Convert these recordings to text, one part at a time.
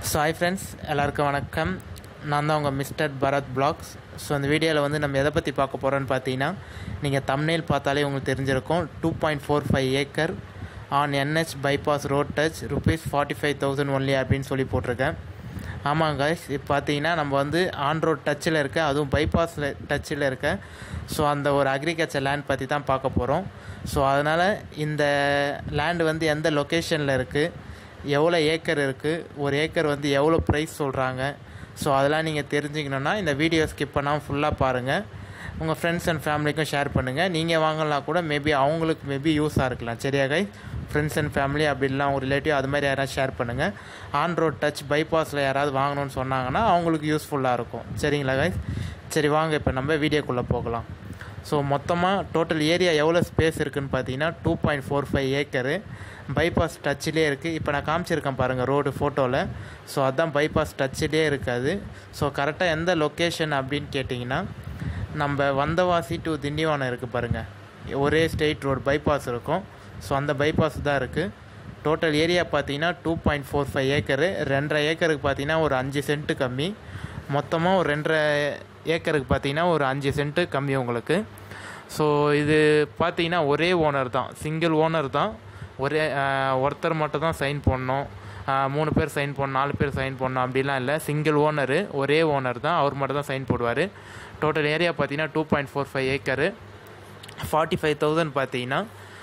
so hi friends எல்லாருக்கும் வணக்கம் நான் தான் உங்கள் மிஸ்டர் பரத் பிளாக்ஸ் ஸோ அந்த வீடியோவில் வந்து நம்ம எதை பற்றி பார்க்க போகிறோன்னு பார்த்தீங்கன்னா நீங்கள் தம்னேல் பார்த்தாலே உங்களுக்கு தெரிஞ்சிருக்கும் two point four five acre on NH bypass road touch rupees forty five thousand only அப்படின்னு சொல்லி போட்டிருக்கேன் ஆமாங்க இப்போ பார்த்தீங்கன்னா நம்ம வந்து ஆன் ரோட் டச்சில் இருக்க அதுவும் பைபாஸில் டச்சில் இருக்க ஸோ அந்த ஒரு அக்ரிகல்ச்சர் லேண்ட் பற்றி தான் பார்க்க போகிறோம் ஸோ அதனால் இந்த லேண்டு வந்து எந்த லொக்கேஷனில் இருக்குது எவ்வளோ ஏக்கர் இருக்குது ஒரு ஏக்கர் வந்து எவ்வளோ ப்ரைஸ் சொல்கிறாங்க ஸோ அதெல்லாம் நீங்கள் தெரிஞ்சுக்கணுன்னா இந்த வீடியோ ஸ்கிப் பண்ணாமல் ஃபுல்லாக பாருங்கள் உங்கள் ஃப்ரெண்ட்ஸ் அண்ட் ஃபேமிலிக்கும் ஷேர் பண்ணுங்கள் நீங்கள் வாங்கலாம் கூட மேபி அவங்களுக்கு மேபி யூஸாக இருக்கலாம் சரியா கை ஃப்ரெண்ட்ஸ் அண்ட் ஃபேமிலி அப்படிலாம் உங்கள் ரிலேட்டிவ் அது மாதிரி யாராவது ஷேர் பண்ணுங்கள் ஆன் ரோட் டச் பைபாஸில் யாராவது வாங்கணும்னு சொன்னாங்கன்னா அவங்களுக்கு யூஸ்ஃபுல்லாக இருக்கும் சரிங்களா கை சரி வாங்க இப்போ நம்ம வீடியோக்குள்ளே போகலாம் ஸோ மொத்தமாக டோட்டல் ஏரியா எவ்வளோ ஸ்பேஸ் இருக்குதுன்னு பார்த்தீங்கன்னா two point four five acre bypass டச்சிலே இருக்குது இப்போ நான் காமிச்சிருக்கேன் பாருங்கள் ரோடு ஃபோட்டோவில் ஸோ அதுதான் பைபாஸ் டச்சிலே இருக்காது ஸோ கரெக்டாக எந்த லொக்கேஷன் அப்படின்னு கேட்டிங்கன்னா நம்ம வந்தவாசி டு திண்டிவனம் இருக்குது பாருங்கள் ஒரே ஸ்ட்ரெயிட் ரோடு பைபாஸ் இருக்கும் ஸோ அந்த பைபாஸ் தான் இருக்குது டோட்டல் ஏரியா பார்த்தீங்கன்னா two point four five acre ரெண்டரை ஏக்கருக்கு பார்த்தீங்கன்னா ஒரு அஞ்சு சென்ட்டு கம்மி மொத்தமாக ஒரு ரெண்டரை ஏக்கருக்கு பார்த்தீங்கன்னா ஒரு அஞ்சு சென்ட்டு கம்மி உங்களுக்கு ஸோ இது பார்த்தீங்கன்னா ஒரே ஓனர் தான் சிங்கிள் ஓனர் தான் ஒரே ஒருத்தர் மட்டும் தான் சைன் பண்ணணும் மூணு பேர் சைன் பண்ணணும் நாலு பேர் சைன் பண்ணணும் அப்படிலாம் இல்லை சிங்கிள் ஓனரு ஒரே ஓனர் தான் அவர் மட்டும் தான் சைன் போடுவார் டோட்டல் ஏரியா பார்த்தீங்கன்னா two point four five acre forty five thousand பார்த்தீங்கன்னா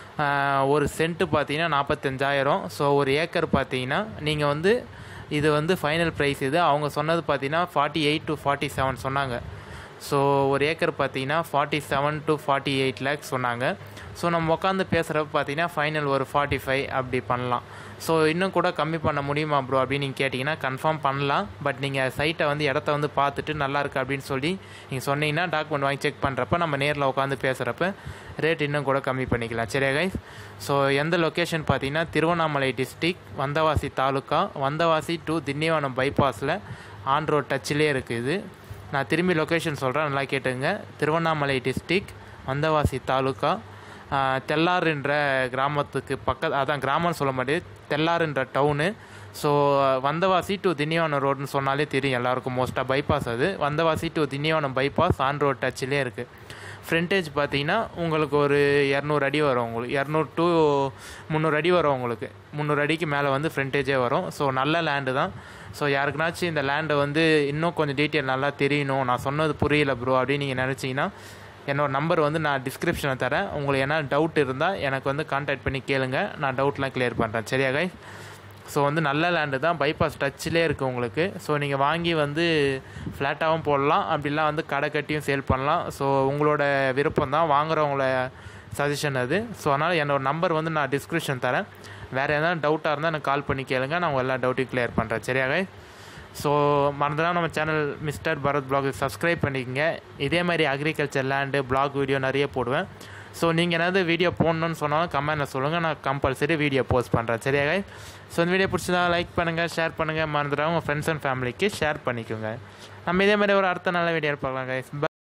ஒரு சென்ட்டு பார்த்தீங்கன்னா நாற்பத்தஞ்சாயிரம் ஸோ ஒரு ஏக்கர் பார்த்தீங்கன்னா நீங்கள் வந்து இது வந்து ஃபைனல் ப்ரைஸ் இது அவங்க சொன்னது பார்த்தீங்கன்னா forty eight to forty seven சொன்னாங்க ஸோ ஒரு ஏக்கர் பார்த்தீங்கன்னா forty seven to forty eight lakhs சொன்னாங்க ஸோ நம்ம உட்காந்து பேசுகிறப்ப பார்த்தீங்கன்னா ஃபைனல் ஒரு ஃபார்ட்டி ஃபைவ் அப்படி பண்ணலாம் ஸோ இன்னும் கூட கம்மி பண்ண முடியுமா ப்ரோ அப்படின்னு நீங்கள் கேட்டிங்கன்னா கன்ஃபார்ம் பண்ணலாம் பட் நீங்கள் சைட்டை வந்து இடத்த வந்து பார்த்துட்டு நல்லா இருக்குது அப்படின்னு சொல்லி நீங்கள் சொன்னீங்கன்னா டாக்குமெண்ட் வாங்கி செக் பண்ணுறப்ப நம்ம நேரில் உட்காந்து பேசுகிறப்ப ரேட் இன்னும் கூட கம்மி பண்ணிக்கலாம் சரியா கைஸ் ஸோ எந்த லொக்கேஷன் பார்த்தீங்கன்னா திருவண்ணாமலை டிஸ்ட்ரிக் வந்தவாசி தாலுக்கா வந்தவாசி டு திண்டிவனம் பைபாஸில் ஆன் ரோட் டச்சிலே இருக்குது நான் திரும்பி லொக்கேஷன் சொல்கிறேன் நல்லா கேட்டுங்க திருவண்ணாமலை டிஸ்ட்ரிக் வந்தவாசி தாலுக்கா தெல்லாறுன்ற கிராமத்துக்கு பக்க அதான் கிராமம்னு சொல்ல முடியாது தெல்லாறுன்ற town so Vandavasi to Tindivanam ரோடுன்னு சொன்னாலே தெரியும் எல்லாருக்கும் மோஸ்ட்டாக பைபாஸ் அது Vandavasi to Tindivanam bypass on road டச்சிலே இருக்குது ஃப்ரண்டேஜ் பார்த்தீங்கன்னா உங்களுக்கு ஒரு இரநூறு அடி வரும் உங்களுக்கு இரநூறு டு முந்நூறு அடி வரும் உங்களுக்கு முந்நூறு அடிக்கு மேலே வந்து ஃப்ரண்டேஜே வரும் ஸோ நல்ல லேண்டு தான் ஸோ யாருக்குனாச்சும் இந்த லேண்டை வந்து இன்னும் கொஞ்சம் டீட்டெயில் நல்லா தெரியணும் நான் சொன்னது புரியல ப்ரோ அப்படின்னு நீங்கள் நினச்சிங்கன்னா என்னோடய நம்பர் வந்து நான் டிஸ்கிரிப்ஷனில் தரேன் உங்களுக்கு என்ன டவுட் இருந்தால் எனக்கு வந்து கான்டாக்ட் பண்ணி கேளுங்க நான் டவுட்லாம் கிளியர் பண்ணுறேன் சரியா கை ஸோ வந்து நல்ல லேண்டு தான் பைபாஸ் டச்சிலே இருக்குது உங்களுக்கு ஸோ நீங்கள் வாங்கி வந்து ஃப்ளாட்டாகவும் போடலாம் அப்படிலாம் வந்து கடை கட்டியும் சேல் பண்ணலாம் ஸோ உங்களோட விருப்பம் தான் வாங்குறவங்கள சஜஷன் அது ஸோ அதனால் என்னோடய நம்பர் வந்து நான் டிஸ்கிரிப்ஷன் தரேன் வேறு எதாவது டவுட்டாக இருந்தால் எனக்கு கால் பண்ணி கேளுங்க நான் உங்கள் எல்லா டவுட்டையும் கிளியர் பண்ணுறேன் சரியாக ஸோ மறந்துடாம நம்ம சேனல் மிஸ்டர் பரத் பிளாக் சப்ஸ்கிரைப் பண்ணிக்கோங்க இதே மாதிரி அக்ரிகல்ச்சர் லேண்டு பிளாக் வீடியோ நிறைய போடுவேன் ஸோ நீங்கள் ஏதாவது வீடியோ போடணுன்னு சொன்னாலும் கமெண்ட்டில் சொல்லுங்கள் நான் கம்பல்சரி வீடியோ போஸ்ட் பண்ணுறேன் சரியாக ஸோ இந்த வீடியோ பிடிச்சதா லைக் பண்ணுங்கள் ஷேர் பண்ணுங்கள் மறந்துடாம உங்கள் ஃப்ரெண்ட்ஸ் அண்ட் ஃபேமிலிக்கு ஷேர் பண்ணிக்கோங்க நம்ம இதே மாதிரி ஒரு அடுத்த நல்ல வீடியோ பார்க்கலாம் கைஸ்